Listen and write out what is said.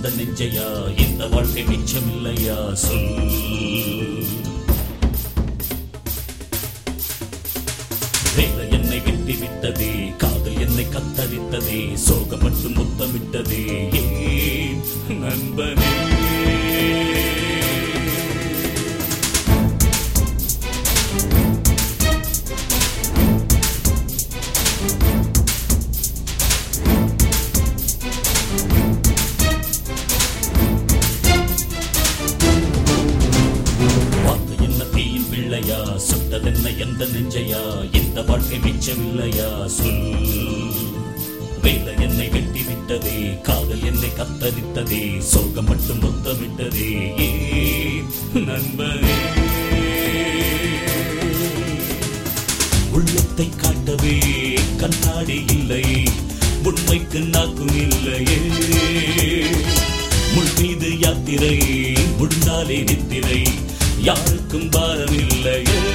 எந்த நெஞ்சையா இந்த வாழ்க்கை மிச்சமில்லையா சொல் வேலை என்னை வெட்டி விட்டதே காதல் என்னை கத்தரித்ததே சோகம் மட்டும் முத்தமிட்டதே ஏன் நண்பனே வார்த்தை என்ன தீயின் பிள்ளையா சுட்டதென்ன எந்த நெஞ்சையா இந்த வாழ்க்கை மிச்சமில்லையா சொல் வேலை என்னை வெட்டி விட்டதே காதல் என்னை கத்தரித்ததே சோகம் மட்டும் முத்தமிட்டதே ஏன் நண்பனே உள்ளத்தை காட்டவே கண்ணாடி இல்லை உண்மைக்கு நாக்கும் இல்லையே முள் மீது யாத்திரை முடிந்தாலே நித்திரை யாருக்கும் பாரம் இல்லையே